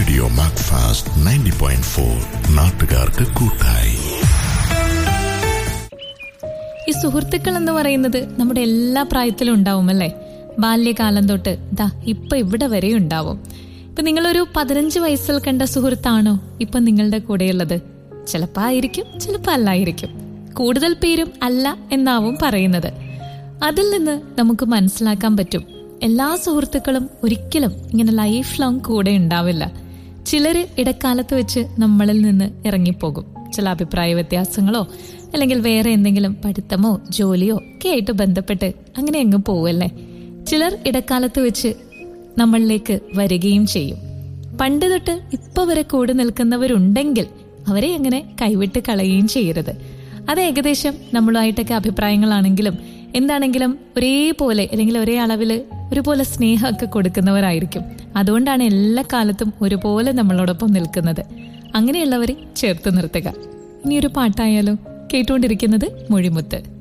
radio Macfast ninety point four നാട്ടുകാർക്ക് കൂട്ടായി ഈ സുഹൃത്തുക്കൾ എന്ന് പറയുന്നത് നമ്മുടെ എല്ലാ പ്രായത്തിലും ഉണ്ടാവും അല്ലേ ബാല്യകാലം തൊട്ട് ദാ ഇപ്പൊ ഇവിടെ വരെ ഉണ്ടാവും ഇപ്പൊ നിങ്ങളൊരു പതിനഞ്ച് വയസ്സിൽ കണ്ട സുഹൃത്താണോ ഇപ്പൊ നിങ്ങളുടെ കൂടെയുള്ളത് ചിലപ്പോ ആയിരിക്കും ചിലപ്പോ അല്ലായിരിക്കും കൂടുതൽ പേരും അല്ല എന്നാവും പറയുന്നത് അതിൽ നിന്ന് നമുക്ക് മനസ്സിലാക്കാൻ പറ്റും എല്ലാ സുഹൃത്തുക്കളും ഒരിക്കലും ഇങ്ങനെ ലൈഫ് ലോങ് കൂടെ ഉണ്ടാവില്ല ചിലര് ഇടക്കാലത്ത് വെച്ച് നമ്മളിൽ നിന്ന് ഇറങ്ങിപ്പോകും ചില അഭിപ്രായ വ്യത്യാസങ്ങളോ അല്ലെങ്കിൽ വേറെ എന്തെങ്കിലും പഠിത്തമോ ജോലിയോ ഒക്കെ ആയിട്ട് ബന്ധപ്പെട്ട് അങ്ങനെ അങ്ങ് പോവല്ലേ ചിലർ ഇടക്കാലത്ത് വെച്ച് നമ്മളിലേക്ക് വരികയും ചെയ്യും പണ്ട് തൊട്ട് ഇപ്പൊ വരെ കൂടെ നിൽക്കുന്നവരുണ്ടെങ്കിൽ അവരെ അങ്ങനെ കൈവിട്ട് കളയുകയും ചെയ്യരുത് അത് ഏകദേശം നമ്മളുമായിട്ടൊക്കെ അഭിപ്രായങ്ങളാണെങ്കിലും എന്താണെങ്കിലും ഒരേപോലെ അല്ലെങ്കിൽ ഒരേ അളവില് ഒരുപോലെ സ്നേഹമൊക്കെ കൊടുക്കുന്നവരായിരിക്കും അതുകൊണ്ടാണ് എല്ലാ കാലത്തും ഒരുപോലെ നമ്മളോടൊപ്പം നിൽക്കുന്നത് അങ്ങനെയുള്ളവരെ ചേർത്ത് നിർത്തുക ഇനിയൊരു പാട്ടായാലോ കേട്ടുകൊണ്ടിരിക്കുന്നത് മൊഴിമുത്ത്